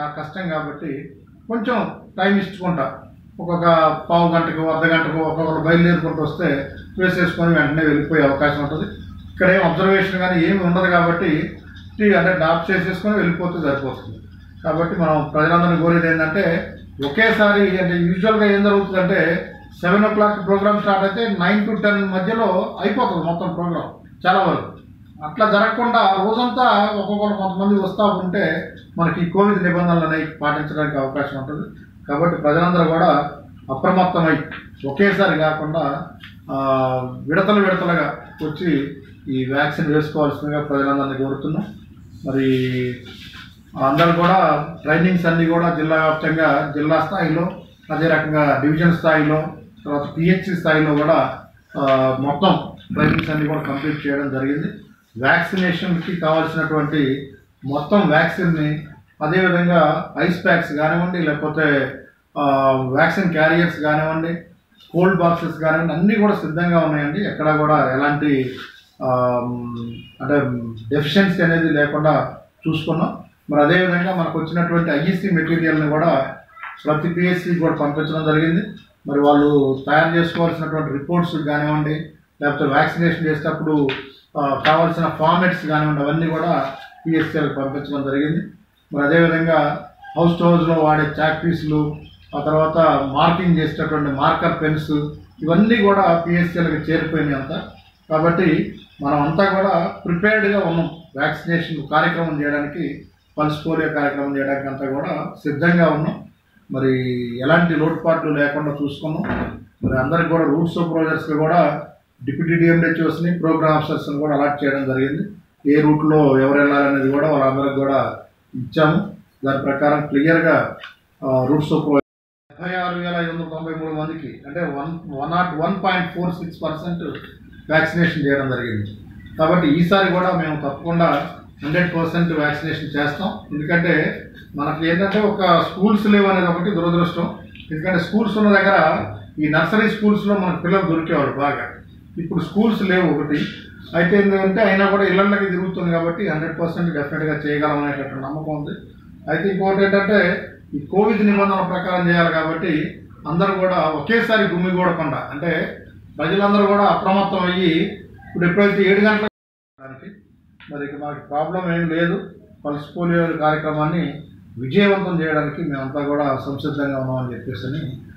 కష్టం కాబట్టి కొంచెం టైం ఇచ్చుకుంటా ఒక్కొక్క పావు గంటకు అర్ధ గంటకు ఒక్కొక్కరు బయలుదేరుకుంటూ వస్తే వేసేసుకొని వెంటనే వెళ్ళిపోయే అవకాశం ఉంటుంది ఇక్కడ ఏం అబ్జర్వేషన్ కానీ ఏమి ఉండదు కాబట్టి టీ అంటే డాప్ చేసేసుకొని వెళ్ళిపోతే సరిపోతుంది కాబట్టి మనం ప్రజలందరినీ కోరేది ఏంటంటే ఒకేసారి అంటే యూజువల్గా ఏం జరుగుతుందంటే seven o'clock program start అయితే నైన్ టు టెన్ మధ్యలో అయిపోతుంది మొత్తం ప్రోగ్రామ్ చాలా వరకు అట్లా జరగకుండా రోజంతా ఒక్కొక్కరు కొంతమంది వస్తూ ఉంటే మనకి ఈ కోవిడ్ నిబంధనలు అనేవి పాటించడానికి అవకాశం ఉంటుంది కాబట్టి ప్రజలందరూ కూడా అప్రమత్తమై ఒకేసారి కాకుండా ఆ, విడతలు విడతలుగా వచ్చి ఈ వ్యాక్సిన్ వేసుకోవాల్సిందిగా ప్రజలందరినీ కోరుతున్నాం మరి అందరూ కూడా ట్రైనింగ్స్ అన్నీ కూడా జిల్లా వ్యాప్తంగా జిల్లా స్థాయిలో అదే రకంగా డివిజన్ స్థాయిలో తర్వాత పిహెచ్సి స్థాయిలో కూడా ఆ, మొత్తం ట్రైనింగ్స్ అన్నీ కూడా కంప్లీట్ చేయడం జరిగింది వ్యాక్సినేషన్కి కావాల్సినటువంటి మొత్తం వ్యాక్సిన్ని అదేవిధంగా ఐస్ ప్యాక్స్ కానివ్వండి లేకపోతే ఆ, వ్యాక్సిన్ క్యారియర్స్ కానివ్వండి కోల్డ్ బాక్సెస్ కానివ్వండి అన్నీ కూడా సిద్ధంగా ఉన్నాయండి ఎక్కడ కూడా ఎలాంటి ఆ, అంటే డెఫిషియన్సీ అనేది లేకుండా చూసుకున్నాం మరి అదేవిధంగా మనకు వచ్చినటువంటి ఐఈసీ మెటీరియల్ని కూడా ప్రతి పిఎస్సి కూడా పంపించడం జరిగింది మరి వాళ్ళు తయారు చేసుకోవాల్సినటువంటి రిపోర్ట్స్ కానివ్వండి లేకపోతే వ్యాక్సినేషన్ చేసేటప్పుడు ఆ, కావాల్సిన ఫార్మెట్స్ కానివ్వండి అవన్నీ కూడా పిఎస్సీలకు పంపించడం జరిగింది మరి అదేవిధంగా హౌస్ టు హౌస్లో వాడే చాక్ పీసులు ఆ తర్వాత మార్కింగ్ చేసేటటువంటి మార్కర్ పెన్స్ ఇవన్నీ కూడా పిఎస్సీలకు చేరిపోయినాయి అంతా కాబట్టి మనం అంతా కూడా ప్రిపేర్డ్గా ఉన్నాం వ్యాక్సినేషన్ కార్యక్రమం చేయడానికి పల్స్ పోలియో కార్యక్రమం చేయడానికి అంతా కూడా సిద్ధంగా ఉన్నాం మరి ఎలాంటి లోటుపాట్లు లేకుండా చూసుకున్నాం మరి అందరికి కూడా రూట్ సూపర్వైజర్స్కి కూడా డిప్యూటీ డిఎంహెచ్ఓస్ని ప్రోగ్రామ్ ఆఫీసర్స్ని కూడా అలాట్ చేయడం జరిగింది ఏ రూట్లో ఎవరు వెళ్ళాలనేది కూడా వాళ్ళందరికి కూడా ఇచ్చాము దాని ప్రకారం క్లియర్గా రూట్ సూపర్వైజర్ డెబ్బై ఆరు వేల ఐదు వందల తొంభై మూడు మందికి అంటే one one naught one point four six percent vaccination చేయడం జరిగింది కాబట్టి ఈసారి కూడా మేము తప్పకుండా హండ్రెడ్ పర్సెంట్ వ్యాక్సినేషన్ చేస్తాం ఎందుకంటే మనకి ఏంటంటే ఒక స్కూల్స్ లేవు అనేది ఒకటి దురదృష్టం ఎందుకంటే స్కూల్స్ ఉన్న దగ్గర ఈ నర్సరీ స్కూల్స్లో మనకు పిల్లలు దొరికేవాళ్ళు బాగా ఇప్పుడు స్కూల్స్ లేవు ఒకటి అయితే ఏంటంటే అయినా కూడా ఇళ్ళకి తిరుగుతుంది కాబట్టి హండ్రెడ్ పర్సెంట్ డెఫినెట్గా చేయగలం అనేటటువంటి నమ్మకం ఉంది అయితే ఇంకోటి ఏంటంటే ఈ కోవిడ్ నిబంధనల ప్రకారం చేయాలి కాబట్టి అందరూ కూడా ఒకేసారి గుమ్మిగూడకుండా అంటే ప్రజలందరూ కూడా అప్రమత్తం అయ్యి ఇప్పుడు ఎప్పుడైతే ఏడు గంటలకు మరి ఇక మాకు ప్రాబ్లం ఏం లేదు పల్స్ పోలియో కార్యక్రమాన్ని విజయవంతం చేయడానికి మేమంతా కూడా సంసిద్ధంగా ఉన్నామని చెప్పేసి